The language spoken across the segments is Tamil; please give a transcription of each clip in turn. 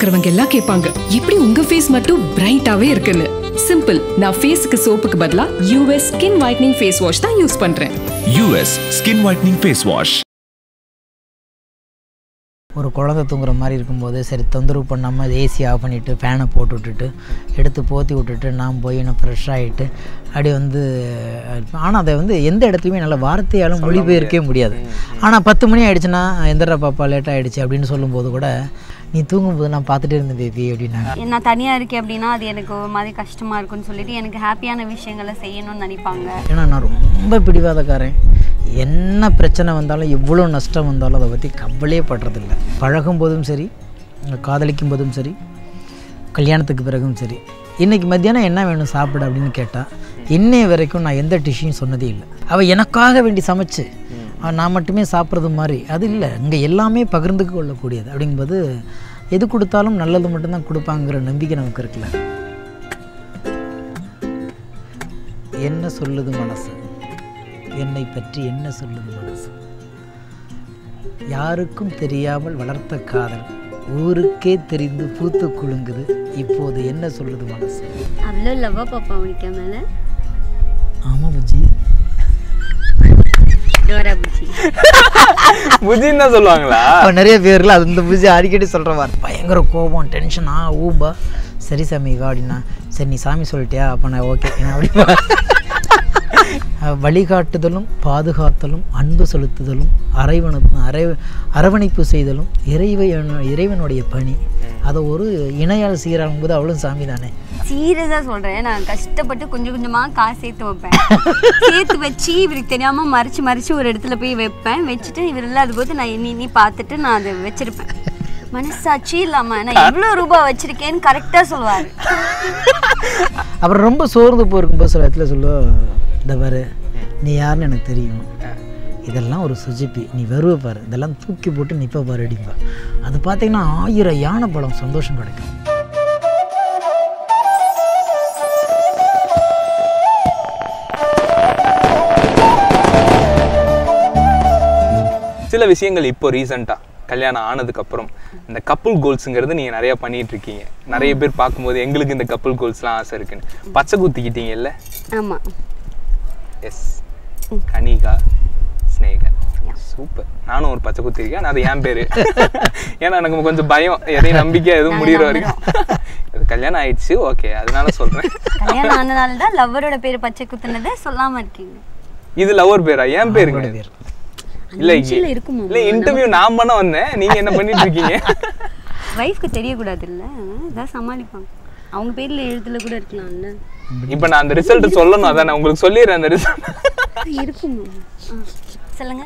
பாக்குறவங்க எல்லாம் கேட்பாங்க எப்படி உங்க ஃபேஸ் மட்டும் பிரைட்டாவே இருக்குன்னு சிம்பிள் நான் ஃபேஸ்க்கு சோப்புக்கு பதிலா US skin whitening face wash தான் யூஸ் பண்றேன் US skin whitening face wash ஒரு குழந்தை தூங்குற மாதிரி இருக்கும்போது சரி தொந்தரவு பண்ணாமல் ஏசி ஆஃப் பண்ணிவிட்டு ஃபேனை போட்டு விட்டுட்டு எடுத்து போற்றி விட்டுட்டு நான் போய் நான் ஃப்ரெஷ் ஆகிட்டு அப்படி வந்து ஆனால் அதை வந்து எந்த இடத்துலையுமே நல்ல வார்த்தையாலும் மொழிபெயர்க்கவே முடியாது ஆனால் பத்து மணி ஆயிடுச்சுன்னா எந்திரா பாப்பா லேட் ஆகிடுச்சு அப்படின்னு சொல்லும்போது கூட நீ தூங்கும்போது நான் பார்த்துட்டே இருந்தேன் பேபி அப்படின்னாங்க நான் தனியாக இருக்கேன் அப்படின்னா அது எனக்கு ஒரு மாதிரி கஷ்டமாக இருக்கும்னு சொல்லிட்டு எனக்கு ஹாப்பியான விஷயங்களை செய்யணும்னு நினைப்பாங்க ஏன்னா நான் ரொம்ப பிடிவாதக்காரன் என்ன பிரச்சனை வந்தாலும் எவ்வளோ நஷ்டம் வந்தாலும் அதை பற்றி கவலையே படுறதில்ல பழகும் போதும் சரி காதலிக்கும் போதும் சரி கல்யாணத்துக்கு பிறகும் சரி இன்றைக்கி மத்தியானம் என்ன வேணும் சாப்பிட அப்படின்னு கேட்டால் இன்னைய வரைக்கும் நான் எந்த டிஷ்ஷையும் சொன்னதே இல்லை அவள் எனக்காக வேண்டி சமைச்சு அவ நான் மட்டுமே சாப்பிட்றது மாதிரி அது இல்லை இங்கே எல்லாமே பகிர்ந்து கொள்ளக்கூடியது அப்படிங்கும்போது எது கொடுத்தாலும் நல்லது மட்டும்தான் கொடுப்பாங்கிற நம்பிக்கை நமக்கு இருக்குல்ல என்ன சொல்லுது மனசு என்னை பற்றி என்ன சொல்லுது மனசு யாருக்கும் தெரியாமல் வளர்த்த காதல் ஊருக்கே தெரிந்து பூத்து குலுங்குது இப்போது என்ன சொல்லுது மனசு அவ்வளோ லவ்வா பாப்பா உனக்கு மேலே ஆமாம் புஜி டோரா புச்சி புஜின்னு தான் சொல்லுவாங்களா இப்போ நிறைய பேர்ல அது இந்த புஜி அடிக்கடி சொல்கிற மாதிரி பயங்கர கோபம் டென்ஷனா ஊபா சரி சாமி வா அப்படின்னா சரி நீ சாமி சொல்லிட்டியா அப்போ நான் ஓகே நான் அப்படிப்பா அஹ் வழிகாட்டுதலும் பாதுகாத்தலும் அன்பு செலுத்துதலும் அரைவண அரை அரவணைப்பு செய்தலும் இறைவன இறைவனுடைய பணி அதை ஒரு இணையால் சீராகும் போது அவளும் சாமி தானே சீரியஸாக சொல்கிறேன் நான் கஷ்டப்பட்டு கொஞ்சம் கொஞ்சமாக காசு சேர்த்து வைப்பேன் சேர்த்து வச்சு இவருக்கு தெரியாமல் மறைச்சு மறைச்சு ஒரு இடத்துல போய் வைப்பேன் வச்சுட்டு இவர் இல்லாத போது நான் எண்ணி எண்ணி பார்த்துட்டு நான் அதை வச்சிருப்பேன் மனசாட்சி இல்லாமல் நான் எவ்வளோ ரூபாய் வச்சிருக்கேன்னு கரெக்டாக சொல்லுவார் அப்புறம் ரொம்ப சோர்ந்து போயிருக்கும்போது சில இடத்துல சொல்லுவோம் இந்த பாரு நீ யாருன்னு எனக்கு தெரியும் இதெல்லாம் ஒரு சுஜிப்பி நீ வருவ பாரு இதெல்லாம் தூக்கி போட்டு நிப்ப பாரு அடிப்பா அது பார்த்தீங்கன்னா ஆயிரம் யானை பலம் சந்தோஷம் கிடைக்கும் சில விஷயங்கள் இப்போ ரீசெண்டாக கல்யாணம் ஆனதுக்கு அப்புறம் இந்த கப்புள் கோல்ஸுங்கிறது நீங்கள் நிறைய பண்ணிட்டு இருக்கீங்க நிறைய பேர் பார்க்கும்போது எங்களுக்கு இந்த கப்புள் கோல்ஸ்லாம் ஆசை இருக்குன்னு பச்சை குத்திக்கிட்டீங்கல்ல ஆமாம் எஸ் கனிகா ஸ்னேகன் சூப்பர் நானும் ஒரு பச்சை குத்தி இருக்கேன் அது என் பேரு ஏன்னா எனக்கு கொஞ்சம் பயம் எதையும் நம்பிக்கை எதுவும் முடியிற வரைக்கும் அது கல்யாணம் ஆயிடுச்சு ஓகே அதனால சொல்றேன் கல்யாணம் ஆனதால தான் லவ்வரோட பேர் பச்சை குத்துனதை சொல்லாமல் இருக்கீங்க இது லவர் பேரா என் பேருங்க பேர் இல்ல நெஞ்சில இருக்குமா இல்ல இன்டர்வியூ நான் பண்ண வந்தேன் நீங்க என்ன பண்ணிட்டு இருக்கீங்க ஒய்ஃப்க்கு தெரியக்கூடாது இல்லை இதான் சமாளிப்பாங்க அவங்க பேரில் எழுத்துல கூட இருக்கலாம்ல இப்ப நான் அந்த ரிசல்ட் சொல்லணும் அதான் நான் உங்களுக்கு சொல்லிடுறேன் அந்த ரிசல்ட் இருக்குமா ஆ சொல்லுங்க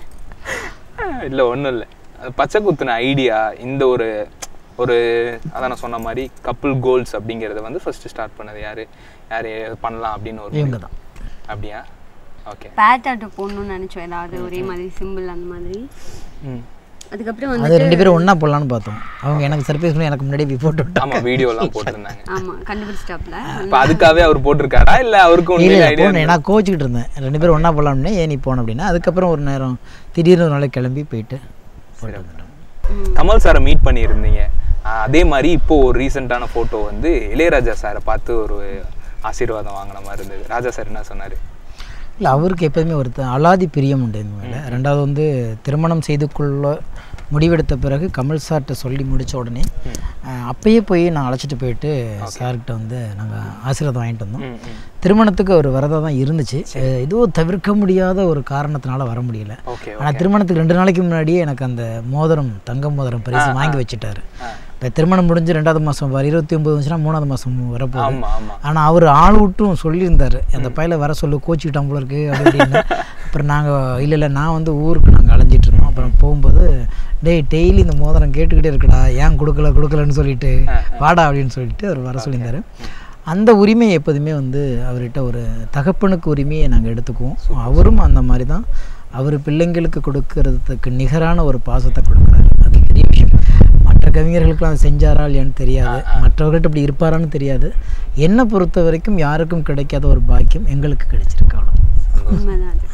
இல்ல ஒண்ணும் இல்ல அது பச்சை குத்துன ஐடியா இந்த ஒரு ஒரு அதான் நான் சொன்ன மாதிரி கப்புள் கோல்ஸ் அப்படிங்கறத வந்து ஃபர்ஸ்ட் ஸ்டார்ட் பண்ணது யாரு யாரு பண்ணலாம் அப்படின்னு ஒரு இவங்க தான் அப்படியா ஓகே பேட்டாட்டு போடணும்னு நினைச்சோம் ஏதாவது ஒரே மாதிரி சிம்பிள் அந்த மாதிரி ம் அதுக்கப்புறம் அது வந்து ரெண்டு பேரும் ஒன்றா போடலான்னு பார்த்தோம் அவங்க எனக்கு சர்ப்ரைஸ் பண்ணி எனக்கு முன்னாடியே போய் போட்டு விட்டாங்க ஆமா வீடியோ எல்லாம் போட்டிருந்தாங்க ஆமா கண்டுபிடிச்சிட்டாப்ல இப்ப அதுக்காகவே அவர் போட்டிருக்காரா இல்ல அவருக்கு இல்லை உண்மையில இல்லை ஐடியா போனேன் நான் கோச்சிக்கிட்டு இருந்தேன் ரெண்டு பேரும் ஒன்றா போகலாம்னே ஏன் நீ போன அப்படின்னா அதுக்கப்புறம் ஒரு நேரம் திடீர்னு ஒரு நாளைக்கு கிளம்பி போயிட்டு போயிட்டு வந்துட்டோம் கமல் சாரை மீட் பண்ணியிருந்தீங்க ஆஹ் அதே மாதிரி இப்போ ஒரு ரீசெண்டான ஃபோட்டோ வந்து இளையராஜா சாரை பார்த்து ஒரு ஆசீர்வாதம் வாங்கின மாதிரி இருந்தது ராஜா சார் என்ன சொன்னாரு இல்லை அவருக்கு எப்போதுமே ஒரு த- அலாதி பிரியம் உண்டு இந்த மேலே ரெண்டாவது வந்து திருமணம் செய்து கொள்ள முடிவெடுத்த பிறகு கமல் சார்கிட்ட சொல்லி முடித்த உடனே அஹ், அப்பயே போய் நான் அழைச்சிட்டு போயிட்டு சார்கிட்ட வந்து நாங்கள் ஆசீர்வாதம் வாங்கிட்டு வந்தோம் ம், ம். திருமணத்துக்கு ஒரு வரதா தான் இருந்துச்சு அஹ், ஏதோ தவிர்க்க முடியாத ஒரு காரணத்தினால வர முடியல ஓகே ஆனால் திருமணத்துக்கு ரெண்டு நாளைக்கு முன்னாடியே எனக்கு அந்த மோதிரம் தங்க மோதிரம் பரிசு வாங்கி வச்சுட்டாரு இப்போ திருமணம் முடிஞ்சு ரெண்டாவது மாதம் வர இருபத்தி ஒம்பது வந்துச்சுன்னா மூணாவது மாதம் வரப்போகுது ஆமா ஆமா ஆனால் அவர் ஆள் விட்டும் சொல்லியிருந்தார் அந்த பையில வர சொல்லு கோச்சிக்கிட்டான் போல இருக்கு அப்படி இப்படின்னு அப்புறம் நாங்கள் இல்லை இல்லை நான் வந்து ஊருக்கு நாங்கள் அலைஞ்சிட்டு இருந்தோம் அப்புறம் போகும்போது டேய் டெய்லி இந்த மோதிரம் கேட்டுக்கிட்டே இருக்குடா ஏன் கொடுக்கல கொடுக்கலன்னு சொல்லிட்டு வாடா அப்படின்னு சொல்லிட்டு அவர் வர சொல்லியிருந்தாரு அந்த உரிமையை எப்போதுமே வந்து அவர்கிட்ட ஒரு தகப்பனுக்கு உரிமையை நாங்கள் எடுத்துக்குவோம் அவரும் அந்த மாதிரி தான் அவர் பிள்ளைங்களுக்கு கொடுக்கறதுக்கு நிகரான ஒரு பாசத்தை கொடுக்குறாரு அது பெரிய விஷயம் மற்ற கவிஞர்களுக்கெல்லாம் அதை செஞ்சாரா இல்லையான்னு தெரியாது மற்றவர்கள்ட்ட இப்படி இருப்பாரான்னு தெரியாது என்னை பொறுத்த வரைக்கும் யாருக்கும் கிடைக்காத ஒரு பாக்கியம் எங்களுக்கு கிடைச்சிருக்கு அவ்வளோ உண்மைதான் அது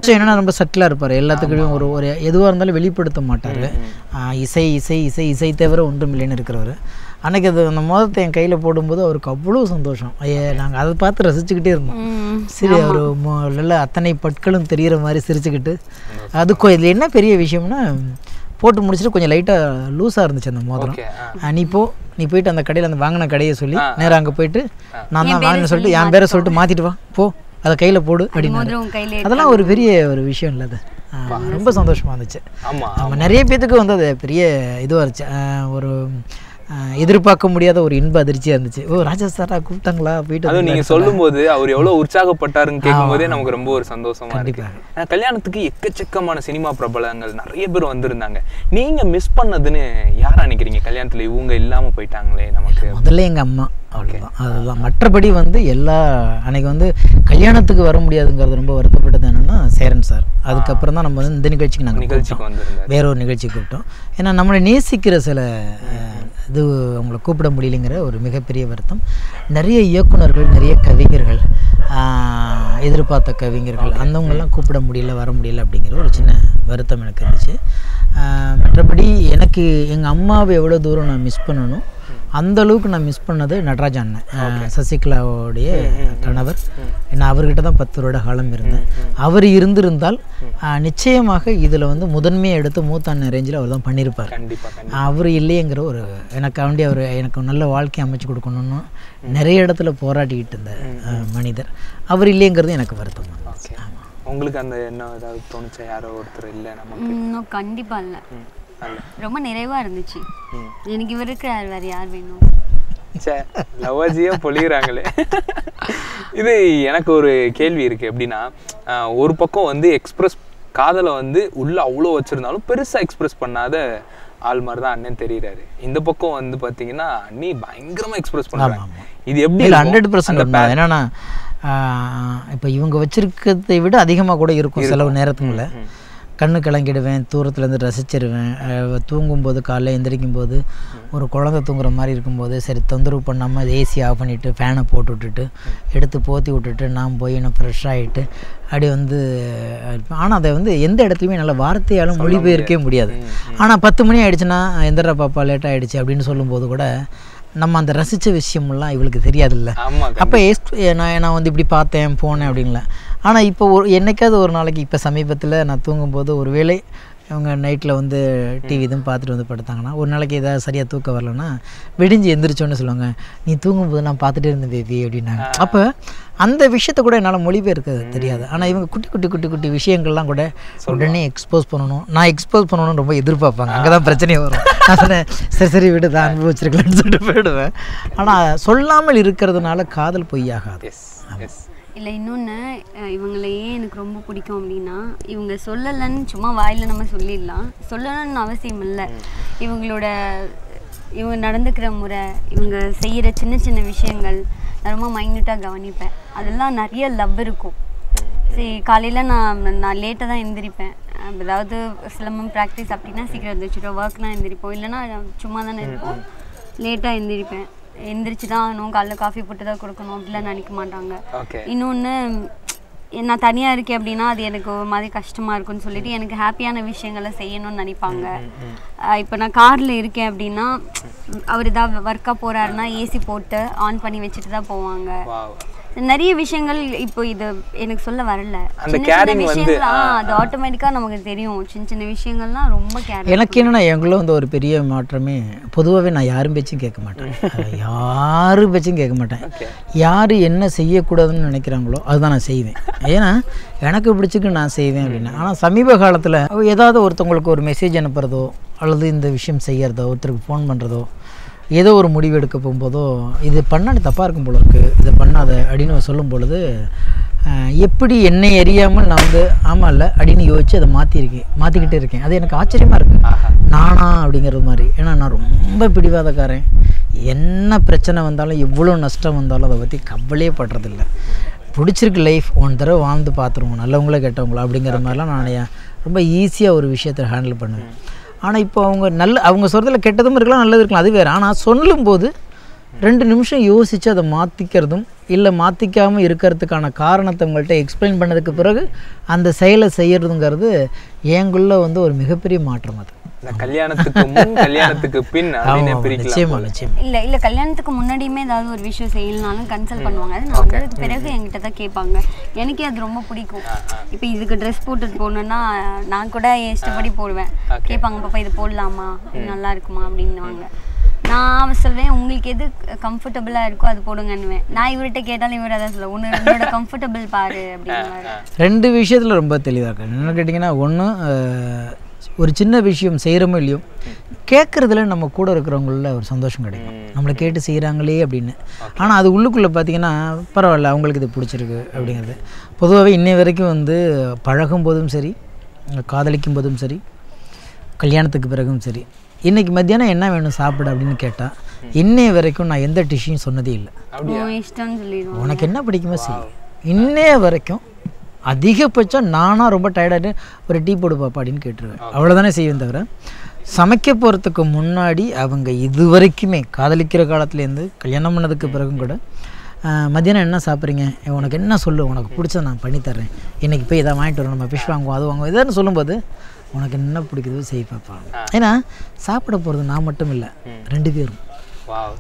என்னன்னா ரொம்ப சட்டிலாக இருப்பார் எல்லாத்துக்கிட்டையும் ஒரு ஒரு எதுவாக இருந்தாலும் வெளிப்படுத்த மாட்டார் இசை இசை இசை இசை தவிர ஒன்றும் இல்லைன்னு இருக்கிறவர் அன்னைக்கு அது அந்த மோதத்தை என் கையில் போடும்போது அவருக்கு அவ்வளோ சந்தோஷம் ஐயா நாங்கள் அதை பார்த்து ரசிச்சுக்கிட்டே இருந்தோம் ம். சரி அவர் நல்ல அத்தனை பட்களும் தெரிகிற மாதிரி சிரிச்சுக்கிட்டு அது கொ- இதில் என்ன பெரிய விஷயம்னா போட்டு முடிச்சுட்டு கொஞ்சம் லைட்டாக லூஸாக இருந்துச்சு அந்த மோதிரம் ஓகே ஆ, நீ போ நீ போயிட்டு அந்த கடையில் அந்த வாங்கின கடையை சொல்லி நேரா அங்கே போயிட்டு நான் தான் வாங்கினேன்னு சொல்லிட்டு என் பேரை சொல்லிட்டு மாற்றிட்டு வா போ அதை கையில் போடு அப்படின்னு மோதிரம் உன் கையில இருக்கு. அதெல்லாம் ஒரு பெரிய ஒரு விஷயம் இல்லை அது ஆ, ரொம்ப சந்தோஷமா இருந்துச்சு ஆமா நம்ம நிறைய பேத்துக்கு வந்து அது பெரிய இதுவாக இருந்துச்சு ஆ, ஒரு ஆ, எதிர்பார்க்க முடியாத ஒரு இன்ப அதிர்ச்சியாக இருந்துச்சு ஓ ராஜா சாரா கூப்பிட்டாங்களா போயிட்டு அதுவும் நீங்க வந்தீங்களா? சொல்லும்போது அவர் எவ்வளவு உற்சாகப்பட்டாருன்னு கேட்கும்போதே நமக்கு ரொம்ப ஒரு சந்தோஷமா இருக்கு ஆனா, கல்யாணத்துக்கு எக்கச்சக்கமான சினிமா பிரபலங்கள் நிறைய பேர் வந்திருந்தாங்க நீங்க மிஸ் பண்ணதுன்னு யாரா நினைக்கிறீங்க கல்யாணத்துல இவங்க இல்லாம போயிட்டாங்களே நமக்கு முதல்ல எங்கள் அம்மா அவ்வளோதான் அதுதான் மற்றபடி வந்து எல்லா அன்னைக்கு வந்து கல்யாணத்துக்கு வர முடியாதுங்கிறது ரொம்ப வருத்தப்பட்டது என்னன்னா சேரன் சார் அதுக்கப்புறம் தான் நம்ம வந்து இந்த நிகழ்ச்சிக்கு நாங்கள் நிகழ்ச்சிக்கு வந்திருந்தாரு வேற ஒரு நிகழ்ச்சிக்கு கூப்பிட்டோம் ஏன்னா நம்மளை நேசிக்கிற சில அஹ், இது அவங்கள கூப்பிட முடியலைங்கிற ஒரு மிகப்பெரிய வருத்தம் நிறைய இயக்குனர்கள் நிறைய கவிஞர்கள் ஆஹ், எதிர்பார்த்த கவிஞர்கள் அந்தவங்கெல்லாம் கூப்பிட முடியல வர முடியல அப்படிங்கிற ஒரு சின்ன வருத்தம் எனக்கு இருந்துச்சு ஆஹ், மற்றபடி எனக்கு எங்கள் அம்மாவை எவ்வளோ தூரம் நான் மிஸ் பண்ணணும் அந்த அளவுக்கு நான் மிஸ் பண்ணது நடராஜ அண்ணன் ஆஹ், சசிகலாவுடைய கணவர் நான் அவர்கிட்ட தான் பத்து வருட காலம் இருந்தேன் அவர் இருந்திருந்தால் ஆஹ், நிச்சயமாக இதில் வந்து முதன்மையை எடுத்து மூத்த அண்ணன் ரேஞ்சில் அவர் தான் பண்ணியிருப்பார் கண்டிப்பா கண்டிப்பா அவர் இல்லையேங்கிற ஒரு எனக்காண்டி அவர் எனக்கு ஒரு நல்ல வாழ்க்கை அமைச்சு கொடுக்கணும்னு நிறைய இடத்துல போராடிக்கிட்டு இருந்த ஆஹ், மனிதர் அவர் இல்லைங்கிறது எனக்கு வருத்தம் தான். ஓகே உங்களுக்கு அந்த எண்ணம் ஏதாவது தோணுச்சா யாரோ ஒருத்தர் இல்ல நமக்கு ம், இன்னும் கண்டிப்பா இல்ல ம், நல்ல ரொம்ப நிறைவா இருந்துச்சு ம். எனக்கு இவருக்கு வேற யார் வேணும் ச்சே லவஜியா பொழிகிறாங்களே இது எனக்கு ஒரு கேள்வி இருக்கு எப்படின்னா ஆஹ், ஒரு பக்கம் வந்து எக்ஸ்பிரஸ் காதலை வந்து உள்ள அவ்வளோ வச்சிருந்தாலும் பெருசா எக்ஸ்பிரஸ் பண்ணாத ஆள் மாதிரி தான் அண்ணன் தெரியுறாரு இந்த பக்கம் வந்து பாத்தீங்கன்னா அண்ணி பயங்கரமா எக்ஸ்பிரஸ் பண்றாங்க இது எப்படி இல்லை இருக்கும்? ஹண்ட்ரட் பர்சன்ட் அந்த pair- என்னன்னா இப்போ இவங்க வச்சிருக்கிறதை விட அதிகமாக கூட இருக்கும் செலவு நேரத்துக்குள்ள கண்ணு கலங்கிடுவேன் தூரத்துலேருந்து ரசிச்சிருவேன் அஹ் தூங்கும்போது காலைல எந்திரிக்கும் போது ஒரு குழந்தை தூங்குற மாதிரி இருக்கும்போது சரி தொந்தரவு பண்ணாமல் ஏசி ஆஃப் பண்ணிவிட்டு ஃபேனை போட்டு விட்டுட்டு எடுத்து போத்தி விட்டுட்டு நான் போய் நான் ஃப்ரெஷ் ஆகிட்டு அப்படி வந்து ஆனால் அதை வந்து எந்த இடத்துலையுமே நல்ல வார்த்தையாலும் மொழிபெயர்க்கவே முடியாது ஆனால் பத்து மணி ஆயிடுச்சுன்னா எந்திரா பாப்பா லேட் ஆயிடுச்சு அப்படின்னு சொல்லும்போது கூட நம்ம அந்த ரசித்த விஷயமெல்லாம் இவளுக்கு தெரியாதுல்ல ஆமா அப்போ எஸ்ட் நான் நான் வந்து இப்படி பார்த்தேன் போனேன் அப்படின்ல ஆனால் இப்போ ஒரு என்னைக்காவது ஒரு நாளைக்கு இப்போ சமீபத்தில் நான் தூங்கும்போது ஒரு வேளை இவங்க நைட்டில் வந்து டிவி இதுவும் பார்த்துட்டு வந்து படுத்தாங்கன்னா ஒரு நாளைக்கு ஏதாவது சரியாக தூக்கம் வரலன்னா விடிஞ்சு எந்திரிச்சோன்னு சொல்லுவாங்க நீ தூங்கும்போது நான் பார்த்துட்டே இருந்தேன் பேபி அப்படின்னாங்க அப்போ அந்த விஷயத்த கூட என்னால் மொழிபெயர்க்க தெரியாது ஆனால் இவங்க குட்டி குட்டி குட்டி குட்டி விஷயங்கள்லாம் கூட உடனே எக்ஸ்போஸ் பண்ணணும் நான் எக்ஸ்போஸ் பண்ணணும்னு ரொம்ப எதிர்பார்ப்பாங்க அங்கே தான் பிரச்சனையே வரும் நான் சொன்னேன் சரி சரி விடு தான் அனுபவிச்சிருக்கலாம்னு சொல்லிட்டு போயிடுவேன் ஆனால் சொல்லாமல் இருக்கிறதுனால காதல் பொய்யாகாது எஸ் எஸ் இல்லை இன்னொன்று இவங்களை ஏன் எனக்கு ரொம்ப பிடிக்கும் அப்படின்னா இவங்க சொல்லலைன்னு சும்மா வாயில் நம்ம சொல்லிடலாம் சொல்லணும்னு அவசியம் இல்லை இவங்களோட இவங்க நடந்துக்கிற முறை இவங்க செய்கிற சின்ன சின்ன விஷயங்கள் நான் ரொம்ப மைன்யூட்டாக கவனிப்பேன் அதெல்லாம் நிறைய லவ் இருக்கும் சரி காலையில் நான் நான் லேட்டாக தான் எந்திரிப்பேன் அஹ் ஏதாவது சிலம்பம் ப்ராக்டிஸ் அப்படின்னா சீக்கிரம் எழுந்திரிச்சிடுவோம் ஒர்க்லாம் எந்திரிப்போம் இல்லைன்னா சும்மா தானே இருப்போம் லேட்டாக எந்திரிப்பேன் எந்திரிச்சு தான் ஆகணும் காலைல காஃபி போட்டு தான் கொடுக்கணும் அப்படிலாம் நினைக்க மாட்டாங்க ஓகே இன்னொன்று நான் தனியாக இருக்கேன் அப்படின்னா அது எனக்கு ஒரு மாதிரி கஷ்டமாக இருக்கும்னு சொல்லிட்டு எனக்கு ஹாப்பியான விஷயங்களை செய்யணும்னு நினைப்பாங்க இப்போ நான் காரில் இருக்கேன் அப்படின்னா அவர் ஏதாவது ஒர்க்காக போகிறாருன்னா ஏசி போட்டு ஆன் பண்ணி வச்சுட்டு தான் போவாங்க வாவ் நிறைய விஷயங்கள் இப்போ இது எனக்கு சொல்ல வரல அந்த சின்ன சின்ன caring வந்து, விஷயங்கள், ஆ, அது ஆட்டோமேட்டிக்காக நமக்கு தெரியும் சின்ன சின்ன விஷயங்கள்லாம் ரொம்ப கேர் எனக்கு என்னன்னா எங்களும் வந்து ஒரு பெரிய மாற்றமே பொதுவாகவே நான் யாரும் பேச்சும் கேட்க மாட்டேன் யாரும் பேச்சும் கேட்க மாட்டேன் யார் என்ன செய்யக்கூடாதுன்னு நினைக்கிறாங்களோ அதுதான் நான் செய்வேன் ஏன்னா எனக்கு பிடிச்சிக்கு நான் செய்வேன் அப்படின்னு ஆனால் சமீப காலத்தில் ஏதாவது ஒருத்தவங்களுக்கு ஒரு மெசேஜ் அனுப்புறதோ அல்லது இந்த விஷயம் செய்யறதோ ஒருத்தருக்கு ஃபோன் பண்ணுறதோ ஏதோ ஒரு முடிவு எடுக்க போகும்போதோ இது பண்ணாடி தப்பாக இருக்கும் போல இருக்குது இதை பண்ணாத அப்படின்னு சொல்லும் பொழுது ஆஹ், எப்படி என்னை அறியாமல் நான் வந்து ஆமாம் இல்லை அப்படின்னு யோசிச்சு அதை மாற்றிருக்கேன் மாற்றிக்கிட்டே இருக்கேன் அது எனக்கு ஆச்சரியமாக இருக்கு நானா அப்படிங்கிறது மாதிரி ஏன்னா நான் ரொம்ப பிடிவாதக்காரன் என்ன பிரச்சனை வந்தாலும் எவ்வளோ நஷ்டம் வந்தாலும் அதை பற்றி கவலையே படுறதில்ல பிடிச்சிருக்கு லைஃப் ஒன் தடவை வாழ்ந்து பார்த்துருவோம் நல்லவங்களோ கெட்டவங்களோ அப்படிங்கிற மாதிரிலாம் நான் என் ரொம்ப ஈஸியாக ஒரு விஷயத்தை ஹேண்டில் பண்ணுவேன் ஆனால் இப்போ அவங்க நல்ல அவங்க சொல்கிறதுல கெட்டதும் இருக்கலாம் நல்லது இருக்கலாம் அது வேறு ஆனால் சொல்லும்போது ரெண்டு நிமிஷம் யோசித்து அதை மாற்றிக்கிறதும் இல்லை மாற்றிக்காமல் இருக்கிறதுக்கான காரணத்தை உங்கள்கிட்ட எக்ஸ்பிளைன் பண்ணதுக்கு பிறகு அந்த செயலை செய்யறதுங்கிறது எங்குள்ள வந்து ஒரு மிகப்பெரிய மாற்றம் அது இந்த கல்யாணத்துக்கு முன் கல்யாணத்துக்கு பின் அப்படின்னு ஆமா, பிரிக்கலாம் நிச்சயமா போல. நிச்சயமா இல்ல இல்ல கல்யாணத்துக்கு முன்னாடியுமே ஏதாவது ஒரு விஷயம் செய்யலனாலும் கன்சல்ட் பண்ணுவாங்க அது நான் வந்ததுக்கு பிறகு என்கிட்ட தான் கேட்பாங்க எனக்கே அது ரொம்ப பிடிக்கும் இப்போ இதுக்கு ட்ரெஸ் போட்டுட்டு போகணுன்னா நான் கூட என் இஷ்டப்படி போடுவேன் கேட்பாங்க பாப்பா இது போடலாமா இது நல்லா இருக்குமா அப்படின்னுவாங்க நான் அவ சொல்வேன் உங்களுக்கு எது கம்ஃபர்டபுளாக இருக்கோ அது போடுங்கன்னுவேன் நான் இவர்கிட்ட கேட்டாலும் இவர் அதான் சொல்ல உன்னோட உன்னோட கம்ஃபர்டபுள் பாரு அப்படின்னு ரெண்டு விஷயத்தில் ரொம்ப தெளிவாக இருக்கு என்ன கேட்டிங்கன்னா ஒன்று ஒரு சின்ன விஷயம் செய்கிறோமோ இல்லையோ கேட்குறதுல நம்ம கூட இருக்கிறவங்கள ஒரு சந்தோஷம் கிடைக்கும் நம்மளை கேட்டு செய்கிறாங்களே அப்படின்னு ஆனால் அது உள்ளுக்குள்ளே பார்த்தீங்கன்னா பரவாயில்ல அவங்களுக்கு இது பிடிச்சிருக்கு அப்படிங்கிறது பொதுவாகவே இன்னை வரைக்கும் வந்து பழகும் போதும் சரி காதலிக்கும் போதும் சரி கல்யாணத்துக்கு பிறகும் சரி இன்றைக்கி மத்தியானம் என்ன வேணும் சாப்பிட அப்படின்னு கேட்டால் இன்னைய வரைக்கும் நான் எந்த டிஷ்ஷையும் சொன்னதே இல்லை உன் இஷ்டம்னு சொல்லிடுவோம் உனக்கு என்ன பிடிக்குமோ செய் இன்னைய வரைக்கும் அதிகபட்சம் நானாக ரொம்ப டயர்டாகிட்டு ஒரு டீ போடு பாப்பா அப்படின்னு கேட்டுருவேன் அவ்வளோதானே செய்வேன் தவிர சமைக்க போகிறதுக்கு முன்னாடி அவங்க இது வரைக்குமே காதலிக்கிற காலத்துலேருந்து கல்யாணம் பண்ணதுக்கு பிறகும் கூட ஆஹ், மத்தியானம் என்ன சாப்பிட்றீங்க உனக்கு என்ன சொல்லு உனக்கு பிடிச்சத நான் பண்ணித்தர்றேன் இன்றைக்கி போய் இதை வாங்கிட்டு வரோம் நம்ம ஃபிஷ் வாங்குவோம் அது வாங்குவோம் இதான்னு சொல்லும்போது உனக்கு என்ன பிடிக்குதோ செய் பாப்பா ஏன்னா சாப்பிட போகிறது நான் மட்டும் இல்லை ரெண்டு பேரும் வாவ்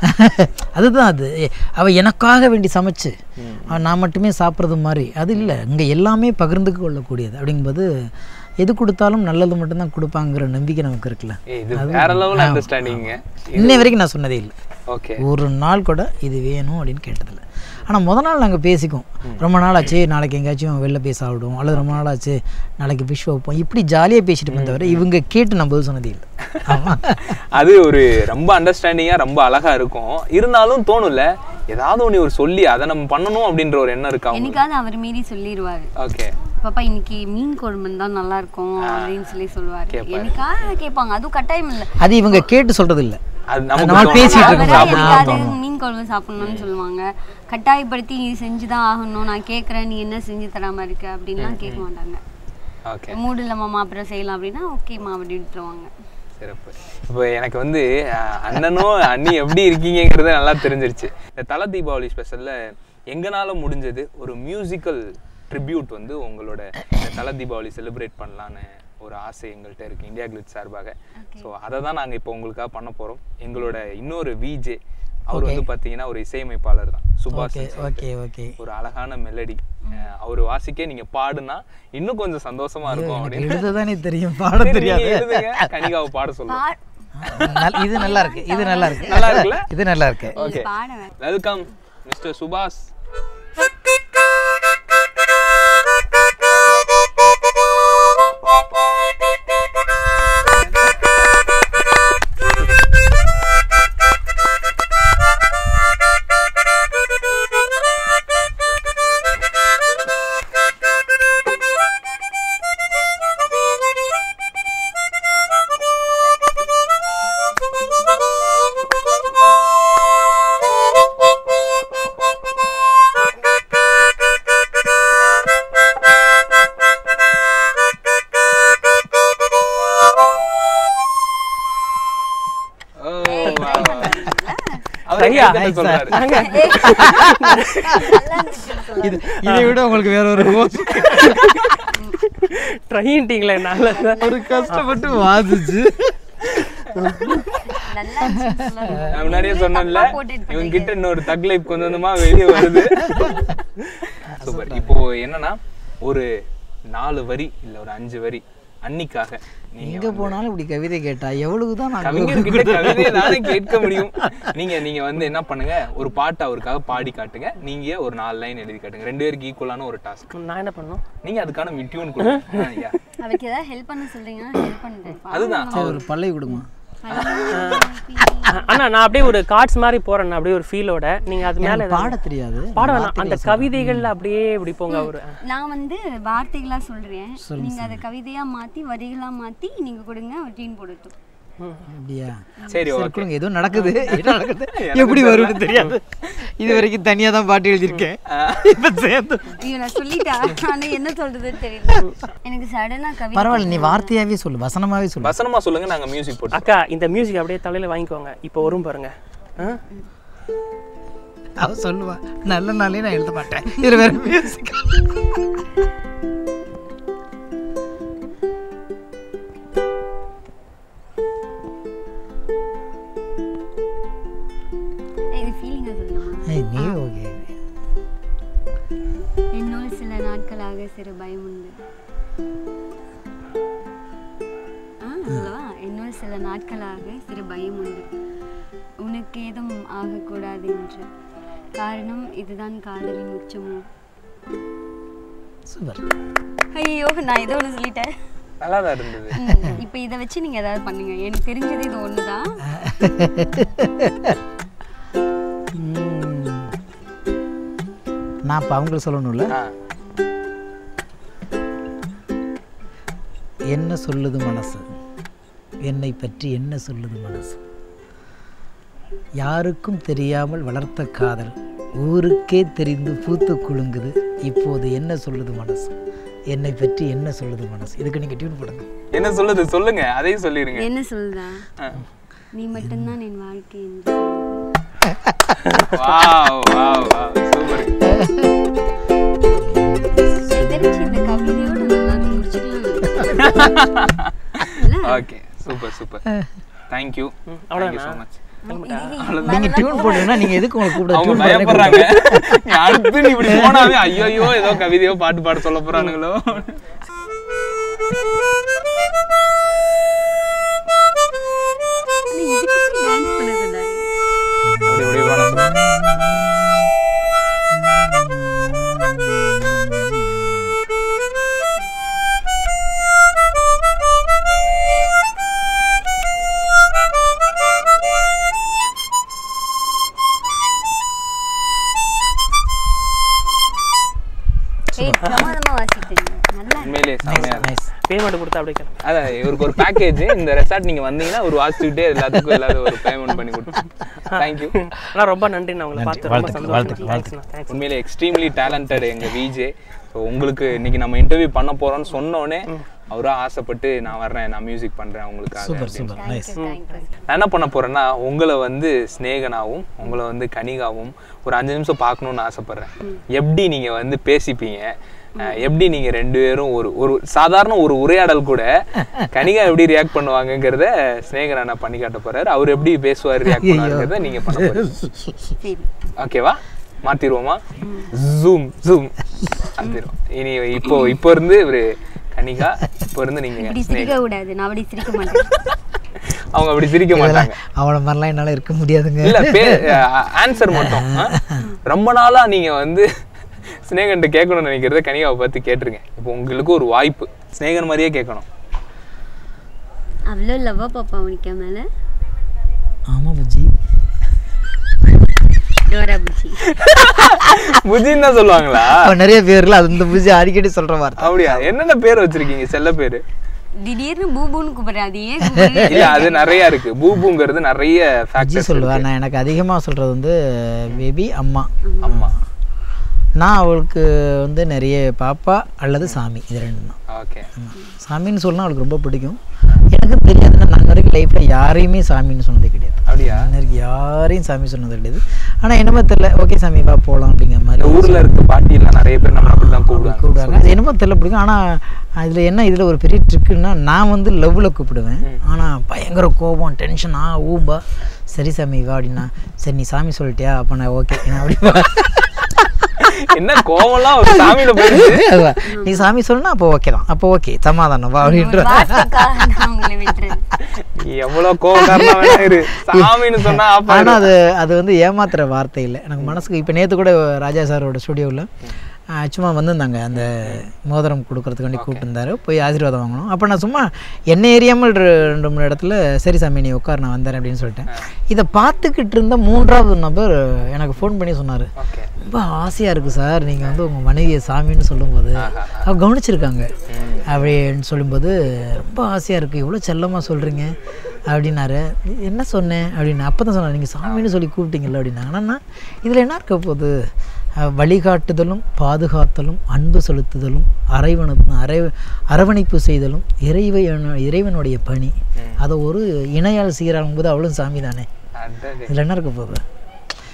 அதுதான் அது ஏ, அவ எனக்காக வேண்டி சமைச்சு அவ நான் மட்டுமே சாப்பிட்றது மாதிரி அது இல்லை இங்கே எல்லாமே பகிர்ந்து கொள்ளக்கூடியது அப்படிங்கும்போது எது கொடுத்தாலும் நல்லது மட்டும்தான் கொடுப்பாங்கிற நம்பிக்கை நமக்கு இருக்குல்ல ஏய், இது வேற லெவல் அண்டர்ஸ்டாண்டிங்க இன்னை வரைக்கும் நான் சொன்னதே இல்லை ஓகே ஒரு நாள் கூட இது வேணும் அப்படின்னு கேட்டதில்லை ஆனால் முத நாள் நாங்கள் பேசிக்குவோம் ரொம்ப நாள் ஆச்சு நாளைக்கு எங்கேயாச்சும் வெளில போய் சாப்பிடுவோம் அல்லது ரொம்ப நாள் ஆச்சு நாளைக்கு ஃபிஷ் வைப்போம் இப்படி ஜாலியாக பேசிட்டு இருப்போம் தவிர இவங்க கேட்டு நம்ம பதில் சொன்னதே இல்லை ஆமாம் அது ஒரு ரொம்ப அண்டர்ஸ்டாண்டிங்கா ரொம்ப அழகா இருக்கும் இருந்தாலும் தோணும்ல ஏதாவது ஒன்று ஒரு சொல்லி அதை நம்ம பண்ணணும் அப்படின்ற ஒரு எண்ணம் இருக்கா என்னைக்காவது அவர் மீறி சொல்லிடுவாரு ஓகே பாப்பா இன்னைக்கு மீன் குழம்பு தான் நல்லா இருக்கும் அப்படின்னு சொல்லி சொல்லுவாரு எனக்காக கேட்பாங்க அதுவும் கட்டாயம் இல்லை அது இவங்க கேட்டு சொல்கிறது இல்லை அது நம்ம நமக்கு பேசிட்டு தோணும். இருக்கோம். அவரே சாப்பிடணும், எனக்காவது மீன் குழம்பு சாப்பிடணும்னு சொல்லுவாங்க கட்டாயப்படுத்தி நீ செஞ்சுதான் ஆகணும் நான் கேட்குறேன் நீ என்ன செஞ்சு தராம இருக்க அப்படின்லாம் கேட்க மாட்டாங்க ஓகே மூடு இல்லம்மா அப்புறம் செய்யலாம் அப்படின்னா ஓகேம்மா அப்படி விட்டுருவாங்க சிறப்பு இப்போ எனக்கு வந்து அஹ், அண்ணனும் அண்ணி எப்படி இருக்கீங்கங்கிறது நல்லா தெரிஞ்சிருச்சு இந்த தல தீபாவளி ஸ்பெஷல்ல எங்கனால முடிஞ்சது ஒரு மியூசிக்கல் ட்ரிபியூட் வந்து உங்களோட இந்த தல தீபாவளி செலிப்ரேட் பண்ணலான்னு ஒரு ஆசை எங்கள்கிட்ட இருக்கு இந்தியா கிளிட் சார்பாக ஸோ அதை தான் நாங்கள் இப்போ உங்களுக்காக பண்ண போகிறோம் எங்களோட இன்னொரு விஜே அவர் வந்து பார்த்தீங்கன்னா ஒரு இசையமைப்பாளர் தான் சுபாஷ் ஓகே ஓகே ஓகே ஒரு அழகான மெலடி அவர் வாசிக்க நீங்க பாடுனா இன்னும் கொஞ்சம் சந்தோஷமா இருக்கும் அப்படின்னு எழுத தானே தெரியும் பாட சரி, தெரியாது நீங்க எழுதுங்க. கனிகாவை பாட சொல்லுங்க நல்- இது நல்லா இருக்கு இது நல்லா இருக்கு நல்லா இருக்குல்ல? இது நல்லா இருக்கு ஓகே பாட வேணாம். வெல்கம் மிஸ்டர் சுபாஷ் ஓ வா அவர் ஐயா, கைத்தட்ட சொல்றாரு இது இதை விட உங்களுக்கு வேற ஒரு ட்ரைன்ட்டிங்களே நல்ல ஒரு கஷ்டப்பட்டு வாதிச்சு நல்லா இருந்துச்சுன்னு சொல்லணும். நான் முன்னாடியே சொன்னேன்ல தப்பா போட்டுட்டு இவங்க கிட்ட இன்னொரு தக் லைஃப் கொஞ்சம் கொஞ்சமா வெளியே வருது சூப்பர் இப்போ என்னன்னா ஒரு நாலு வரி இல்ல ஒரு அஞ்சு வரி அன்னிக்காக நீங்க எங்க போனாலும் இப்படி கவிதை கேட்டா எவ்வளவு தான் நான் கவிஞர்கிட்ட கவிதையை நானே கேட்க முடியும் நீங்க நீங்க வந்து என்ன பண்ணுங்க ஒரு பாட்டு அவருக்காக பாடி காட்டுங்க நீங்க ஒரு நாலு லைன் எழுதி காட்டுங்க ரெண்டு பேருக்கு ஈக்குவலான ஒரு டாஸ்க் நான் என்ன பண்ணணும் நீங்க அதுக்கான மிட்யூன் கொடுங்க ஆ, yeah. அவருக்கு ஏதாவது ஹெல்ப் பண்ண சொல்றீங்கன்னா ஹெல்ப் பண்றேன் அதுதான் சரி, ஒரு பல்லை கொடுமா அண்ணா நான் அப்படியே ஒரு கார்ட்ஸ் மாதிரி போறேன் அப்படியே ஒரு ஃபீலோட நீங்க அது மேல எனக்கு பாட தெரியாது பாட வேணாம் அந்த கவிதைகள்ல அப்படியே இப்படி போங்க ஒரு நான் வந்து வார்த்தைகளா சொல்றேன் நீங்க அதை கவிதையா மாத்தி வரிகளா மாத்தி நீங்க கொடுங்க ஒரு டீன் போடட்டும் அப்படியா சரி சரி ஓகே கொடுங்க ஏதோ நடக்குது என்ன நடக்குது எப்படி வரும்னு தெரியாது இது வரைக்கும் தனியா தான் பாட்டு எழுதியிருக்கேன் இப்ப சேர்ந்து ஐயோ நான் சொல்லிட்டேன் ஆனா என்ன சொல்றதுன்னு தெரியல எனக்கு சடனா கவிதை பரவாயில்ல நீ வார்த்தையாவே சொல்லு வசனமாவே சொல்லு வசனமா சொல்லுங்க நாங்க மியூசிக் போட்டு அக்கா இந்த மியூசிக் அப்படியே தலையில வாங்கிக்கோங்க இப்போ வரும் பாருங்க ஆ? அவ சொல்லுவா நல்ல நாளே நான் எழுத மாட்டேன் இது வேற மியூசிக் இது ஃபீலிங்காக சொல்லலாமா நீ ஓகே என்னோடு சில நாட்களாக சிறு பயம் உண்டு ஆ சொல்லவா என்னோடு சில நாட்களாக சிறு பயம் உண்டு உனக்கு ஏதும் ஆகக்கூடாது என்று காரணம் இதுதான் காதலின் உச்சமோ சூப்பர் ஐயோ நான் ஏதோ ஒன்று சொல்லிட்டேன் நல்லா தான் இருந்தது ம், இப்போ இதை வச்சு நீங்கள் ஏதாவது பண்ணுங்க எனக்கு தெரிஞ்சது இது ஒன்று தான் நான் இப்போ அவங்களுக்கு சொல்லணும்ல ஆ என்ன சொல்லுது மனசு என்னை பற்றி என்ன சொல்லுது மனசு யாருக்கும் தெரியாமல் வளர்த்த காதல் ஊருக்கே தெரிந்து பூத்து குலுங்குது இப்போது என்ன சொல்லுது மனசு என்னை பற்றி என்ன சொல்லுது மனசு இதுக்கு நீங்கள் டியூன் போடுங்க என்ன சொல்லுது சொல்லுங்க அதையும் சொல்லிருங்க என்ன சொல்லுதா ஆ. நீ மட்டும்தான் என் வாழ்க்கை என்று வாவ் வாவ் வாவ் சூப்பர் எனக்கு தெரிஞ்சு இந்த கவிதையோட நல்லா முடிச்சுக்கலாம் okay super super thank you thank you so much நீங்கள் டியூன் போடுங்கன்னா நீங்கள் எதுக்கு உங்களுக்கு கூட அவங்க டியூன் பயப்படுறாங்க அடுத்து நீ இப்படி போனாவே ஐயோ ஏதோ கவிதையோ பாட்டு பாட சொல்ல போறானுங்களோ டான்ஸ் பண்ணுறதா அப்படி அப்படி பாட சொல்லு. ஏய் பிரமாதமா வாசிக்கிறீங்க நல்லா உண்மையிலேயே செம்மையா இருக்கு. நைஸ் பேமெண்ட் கொடுத்தா அப்படியே கிளம்பு. அதான் இவருக்கு ஒரு பேக்கேஜ் இந்த ரெசார்ட் நீங்க வந்தீங்கன்னா ஒரு வாசிச்சுக்கிட்டே எல்லாத்துக்கும் எல்லாரும் ஒரு பேமெண்ட் பண்ணி கொடுத்து தேங்க்யூ ஆனா ரொம்ப நன்றி நான் உங்களை பார்த்து ரொம்ப வாழ்த்துக்கள், சந்தோஷம் வாழ்த்துக்கள், தேங்க்ஸ்ண்ணா தேங்க்ஸ் உண்மையிலே எக்ஸ்ட்ரீம்லி டேலண்டட் எங்க விஜே ஸோ உங்களுக்கு இன்னைக்கு நம்ம இன்டர்வியூ பண்ண போறோம்னு சொன்னோடனே அவரா ஆசைப்பட்டு நான் வர்றேன் நான் மியூசிக் பண்றேன் உங்களுக்காக சூப்பர் அப்படின்னு சூப்பர் நைஸ் தேங்க்யூ நான் என்ன பண்ண போறேன்னா உங்களை வந்து ஸ்நேகனாவும் உங்களை வந்து கனிகாவும் ஒரு அஞ்சு நிமிஷம் பார்க்கணும்னு ஆசைப்படுறேன் எப்படி நீங்க வந்து பேசிப்பீங்க அஹ், எப்படி நீங்க ரெண்டு பேரும் ஒரு ஒரு சாதாரண ஒரு உரையாடல் கூட கனிகா எப்படி ரியாக்ட் பண்ணுவாங்கங்கிறத ஸ்நேகன் அண்ணா பண்ணி காட்ட போறாரு அவர் எப்படி பேசுவார் ரியாக்ட் பண்ணுவாருங்கிறத நீங்க பண்ண போறீங்க சரி ஓகேவா மாத்திருவோமா ஜூம் ஜூம் மாத்திருவோம் இனி இப்போ இப்போ இருந்து இவரு கனிகா இப்போ இருந்து நீங்க இப்படி ஸ்நேகன் சிரிக்க கூடாது நான் அப்படி சிரிக்க மாட்டேன் அவங்க அப்படி சிரிக்க மாட்டாங்க அவளை மாதிரிலாம் என்னால் இருக்க முடியாதுங்க இல்ல பே ஆன்சர் மட்டும் ஆ? ரொம்ப நாளா நீங்க வந்து ஸ்னேகன்ட்ட கேட்கணும்னு நினைக்கிறத கனிகாவை பார்த்து கேட்டுருங்க இப்போ உங்களுக்கு ஒரு வாய்ப்பு ஸ்னேகன் மாதிரியே கேட்கணும் அவ்வளோ லவ்வா பாப்பா உனக்கு என் மேலே ஆமாம் புஜி டோரா புச்சி புஜின்னு தான் சொல்லுவாங்களா அப்ப நிறைய பேர்ல அது இந்த புஜி அடிக்கடி சொல்ற வார்த்தை அப்படியா என்னென்ன பேர் வச்சிருக்கீங்க செல்ல பேரு திடீர்னு பூபுன்னு கூப்பிடுறேன் அது ஏன் கூப்பிடுறேன் இல்ல அது நிறைய இருக்கு பூபுங்கிறது நிறைய புஜி ஃபேக்டர்ஸ் சொல்லுவா நான் எனக்கு அதிகமாக சொல்றது வந்து பேபி அம்மா ஆமா நான் அவளுக்கு வந்து நிறைய பாப்பா அல்லது சாமி இது ரெண்டு தான் ஓகே ஆமா. சாமின்னு சொன்னா அவளுக்கு ரொம்ப பிடிக்கும் எனக்கு தெரியாதுன்னா நான் வரைக்கும் லைஃப்பில் யாரையுமே சாமின்னு சொன்னதே கிடையாது அப்படியா இன்ன வரைக்கும் யாரையும் சாமி சொன்னது கிடையாது ஆனால் என்னமோ தெரியல ஓகே சாமி வா போகலாம் அப்படிங்கிற இந்த மாதிரி ஊர்ல இருக்க பாட்டி எல்லாம் நிறைய பேர் நம்ம அப்படிதான் கூப்பிடுவாங்க கூப்பிடுவாங்க அது என்னமோ தெரியல பிடிக்கும் ஆனால் இதில் என்ன இதில் ஒரு பெரிய ட்ரிக்குன்னா நான் வந்து லவ்வில் கூப்பிடுவேன் ஆனால் பயங்கர கோபம் டென்ஷன் ஆ ஊம்பா சரி சாமி வா அப்படின்னா சரி நீ சாமி சொல்லிட்டியா அப்போ நான் ஓகே நான் அப்படி என்ன கோவம்லாம் ஒரு சாமியில போயிடுச்சு அதுவா. நீ சாமி சொல்லணும் அப்போ ஓகே தான் அப்போ ஓகே சமாதானம் வா அப்படின்ற வார்த்தைக்காக நான் உங்களை விட்டுறேன் நீ எவ்வளவு கோவக்காரனா வேணா இரு சாமின்னு சொன்னா ஆஃப் ஆனால் அது அது வந்து ஏமாத்துற வார்த்தை இல்லை எனக்கு மனசுக்கு இப்போ நேற்று கூட ராஜா சாரோட ஸ்டுடியோவில் சும்மா வந்திருந்தாங்க அந்த மோதிரம் கொடுக்கறதுக்காண்டி கூப்பிட்டுருந்தாரு போய் ஆசீர்வாதம் வாங்கணும் அப்போ நான் சும்மா என்ன ஏரியாமல் ரெண்டு மூணு இடத்துல சரி சாமி நீ உட்கார் நான் வந்தேன் அப்படின்னு சொல்லிட்டேன் இதை பார்த்துக்கிட்டு இருந்த மூன்றாவது நபர் எனக்கு ஃபோன் பண்ணி சொன்னார் ஓகே ரொம்ப ஆசையாக இருக்குது சார் நீங்கள் வந்து உங்கள் மனைவியை சாமின்னு சொல்லும்போது அவ கவனிச்சிருக்காங்க அப்படின்னு சொல்லும்போது ரொம்ப ஆசையாக இருக்குது எவ்வளோ செல்லமாக சொல்கிறீங்க அப்படின்னாரு என்ன சொன்னேன் அப்படின்னு அப்போ தான் சொன்னார் நீங்கள் சாமின்னு சொல்லி கூப்பிட்டீங்கல்ல அப்படின்னாங்க ஆனால் இதில் என்ன இருக்க போகுது அஹ், வழிகாட்டுதலும் பாதுகாத்தலும் அன்பு செலுத்துதலும் அரைவண அரை அரவணைப்பு செய்தலும் இறைவை இறைவனுடைய பணி அதை ஒரு இணையால் செய்கிறாங்க போது அவளும் சாமி தானே அடடே. இதில் என்ன இருக்க போகுது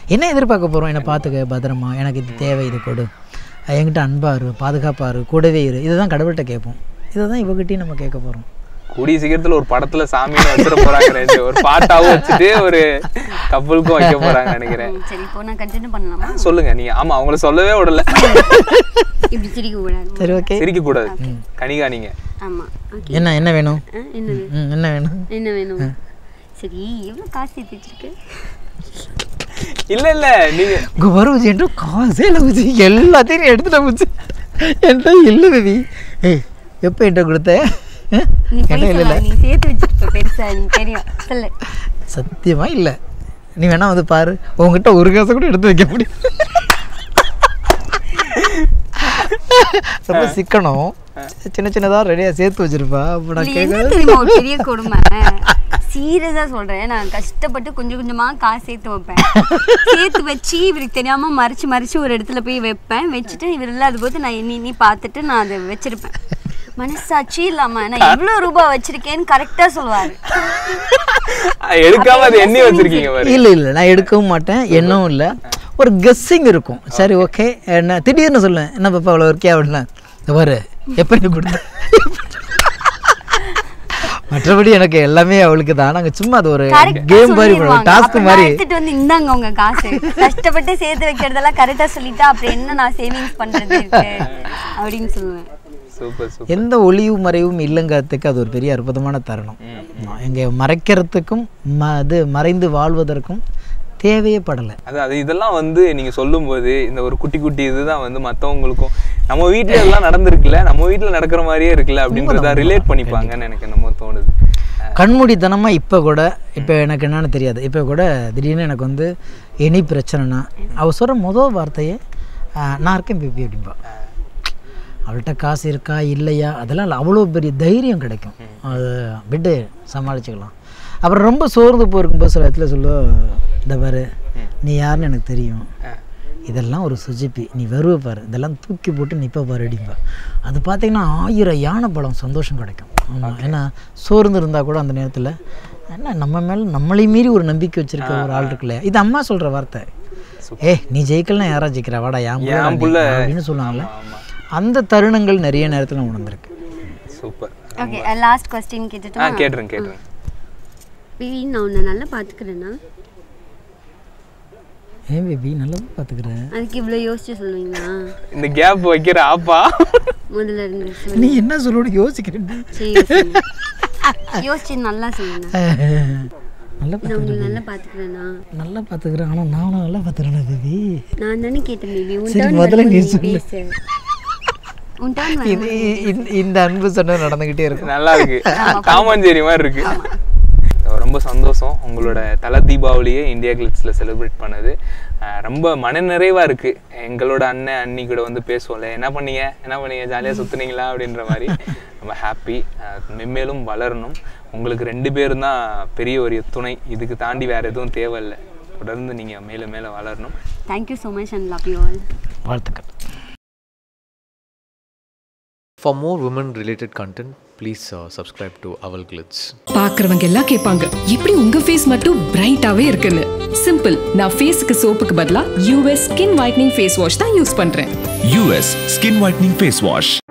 என்ன எதிர்பார்க்க போகிறோம் என்னை பார்த்துக்க பத்திரமா எனக்கு இது தேவை இது கொடு அஹ் என்கிட்ட அன்பாரு பாதுகாப்பாரு கூடவே இரு இதை தான் கடவுள்கிட்ட கேட்போம் இதை தான் இவகிட்டையும் நம்ம கேட்க போகிறோம் கூடிய சீக்கிரத்துல ஒரு படத்துல சாமியை வச்சிட போறாங்க ரெண்டு ஒரு பாட்டாவும் வச்சுட்டு ஒரு கப்பலுக்கும் வைக்க போறாங்க நினைக்கிறேன் ம், சரி இப்போ நான் கண்டினியூ பண்ணலாமா சொல்லுங்க நீங்க ஆமா அவங்கள சொல்லவே விடல இப்படி சிரிக்க கூடாது சரி ஓகே சிரிக்க கூடாது கனிகா நீங்க ஆமா ஓகே என்ன என்ன வேணும் என்னது ம் என்ன வேணும் என்ன வேணும் சரி எவ்வளவு காசு சேர்த்து வச்சிருக்க இல்ல இல்ல நீங்க இங்கே வரும் என்று காசே இல்லை பூச்சி எல்லாத்தையும் எடுத்துட்ட பூச்சி என்கிட்ட இல்லை பேபி ஏய் எப்போ என்கிட்ட கொடுத்த அஹ்? நீ என்கிட்ட போய் இல்லை இல்லை நீ சேர்த்து வச்சிருக்க பெருசா எனக்கு தெரியும் சொல்லு சத்தியமா இல்லை நீ வேணா வந்து பாரு உங்ககிட்ட ஒரு காசை கூட எடுத்து வைக்க முடியும் ரொம்ப சிக்கனம் சின்ன சின்னதா ரெடியா சேர்த்து வச்சிருப்பா அப்போ நான் இதுல என்ன கேட்க தெரியுமா ஒரு பெரிய கொடுமை சீரியஸா சொல்றேன் நான் கஷ்டப்பட்டு கொஞ்சம் கொஞ்சமா காசு சேர்த்து வைப்பேன் சேர்த்து வச்சு இவருக்கு தெரியாம மறைச்சு மறைச்சு ஒரு இடத்துல போய் வைப்பேன் வச்சுட்டு இவர் இல்லாத போது நான் எண்ணி எண்ணி பார்த்துட்டு நான் அதை வச்சிருப்பேன் மனசாட்சி இல்லாம நான் எவ்வளவு ரூபாய் வச்சிருக்கேன்னு கரெக்டா சொல்லுவாரு எடுக்காம அது எண்ணி வச்சிருக்கீங்க பாரு இல்லை இல்லை நான் எடுக்கவும் மாட்டேன் எண்ணவும் இல்லை ஒரு கெஸ்ஸிங் இருக்கும் சரி ஓகே என்ன திடீர்னு சொல்லுவேன் என்ன பாப்பா அவ்வளோ இருக்கே அப்படின்னா இந்த பாரு எப்போ நீ கொடுத்த மற்றபடி எனக்கு எல்லாமே அவளுக்கு தான் நாங்கள் சும்மா அது ஒரு கரெக்டா கேம் மாதிரி சொல்லிடுவாங்க. டாஸ்க் அப்ப நான் மாதிரி எடுத்துட்டு வந்து இந்தாங்க உங்க காசு கஷ்டப்பட்டு சேர்த்து வைக்கிறதெல்லாம் கரெக்டா சொல்லிட்டா அப்புறம் என்ன நான் சேவிங்ஸ் பண்றது இருக்கு அப்படின்னு சொல்லுவேன் சூப்பர் சூப்பர் எந்த ஒளிவு மறைவும் இல்லைங்கிறதுக்கு அது ஒரு பெரிய அற்புதமான தருணம் இங்கே மறைக்கிறதுக்கும் ம அது மறைந்து வாழ்வதற்கும் தேவையே படலை அது அது இதெல்லாம் வந்து நீங்க சொல்லும்போது இந்த ஒரு குட்டி குட்டி இதுதான் வந்து மத்தவங்களுக்கும் நம்ம வீட்ல எல்லாம் நடந்திருக்குல்ல நம்ம வீட்ல நடக்கிற மாதிரியே இருக்குல்ல அப்படின்றத ரிலேட் பண்ணிப்பாங்கன்னு எனக்கு என்னமோ தோணுது கண்மூடித்தனமாக இப்போ கூட இப்போ எனக்கு என்னன்னு தெரியாது இப்போ கூட திடீர்னு எனக்கு வந்து எனி பிரச்சனைனா அவள் சொல்கிற முதல் வார்த்தையே "ஆஹ், நான் இருக்கேன் பேபி அப்படின்பா அவள்கிட்ட காசு இருக்கா இல்லையா அதெல்லாம் இல்லை அவ்வளோ பெரிய தைரியம் கிடைக்கும் அது விட்டு சமாளிச்சுக்கலாம் அப்புறம் ரொம்ப சோர்ந்து போயிருக்கும்போது சில இடத்துல சொல்லுவா இந்த பாரு நீ யாருன்னு எனக்கு தெரியும் இதெல்லாம் ஒரு சுஜிப்பி நீ வருவ பாரு இதெல்லாம் தூக்கி போட்டு நிற்ப பாரு அடிப்பா அது பார்த்தீங்கன்னா ஆயிரம் யானை பலம் சந்தோஷம் கிடைக்கும் ஆமாம் ஏன்னா சோர்ந்து இருந்தால் கூட அந்த நேரத்தில் என்ன நம்ம மேலே நம்மளை மீறி ஒரு நம்பிக்கை வச்சிருக்க ஒரு ஆள் இருக்குல்ல இது அம்மா சொல்கிற வார்த்தை ஏய் நீ ஜெயிக்கலனா யாரா ஜெயிக்கிறா வாடா என் புள்ளடா என் நீ." புள்ள. அப்படின்னு சொல்லுவாங்கல்ல ஆமா. அந்த தருணங்கள் நிறைய நேரத்தில் நான் உணர்ந்திருக்கு சூப்பர் ஓகே லாஸ்ட் கொஸ்டின் ஆ கேட்டுட்டோமா கேட்டுருங்க கேட்டுருங்க பேபி நான் உன்னை நல்லா பார்த்துக்கிறேன்னா ஏன் பேபி நல்லா பார்த்துக்கிறேன் அதுக்கு இவ்வளோ யோசிச்சு சொல்லுவீங்களா இந்த கேப் வைக்கிற ஆப்பா முதல்ல இருந்து சொல்லு. நீ என்ன சொல்லோட யோசிக்கிறேன் சரி யோசிங்க. யோசிச்சு நல்லா சொல்லுங்க நல்லா நான் உங்களை நல்லா பார்த்துக்கிறேன்னா நல்லா பார்த்துக்கிறேன் ஆனால் நானும் நல்லா பார்த்துக்கிறேன் பேபி நான் தானே கேட்டேன் பேபி உன் சரி, turn முதல்ல வரும்போது நீ நீ சொல்லு. பேசு உன் டர்ன் இது இந்த- இந்த அன்பு சண்டை நடந்துக்கிட்டே இருக்கும் நல்லா இருக்கு காமாஞ்சேரி மாதிரி இருக்கு ரொம்ப சந்தோஷம் உங்களோட தல தீபாவளியை இந்தியா கிளிட்ஸில் செலிப்ரேட் பண்ணது அஹ் ரொம்ப மனநிறைவாக இருக்கு எங்களோட அண்ணன் அண்ணி கூட வந்து பேசுவோம்ல என்ன பண்ணீங்க என்ன பண்ணீங்க ஜாலியாக சுற்றுனீங்களா அப்படின்ற மாதிரி ரொம்ப ஹாப்பி மென்மேலும் வளரணும் உங்களுக்கு ரெண்டு பேரும் தான் பெரிய ஒரு துணை இதுக்கு தாண்டி வேற எதுவும் தேவையில்லை தொடர்ந்து நீங்கள் மேலே மேலே வளரணும் thank you so much and love you all வாழ்த்துக்கள் For more women related content, please uh, subscribe to Owl Glitz. பாக்குறவங்க எல்லாம் கேட்பாங்க எப்படி உங்க ஃபேஸ் மட்டும் பிரைட்டாவே இருக்குன்னு சிம்பிள் நான் ஃபேஸுக்கு சோப்புக்கு பதிலா US skin whitening face wash தான் யூஸ் பண்றேன் US skin whitening face wash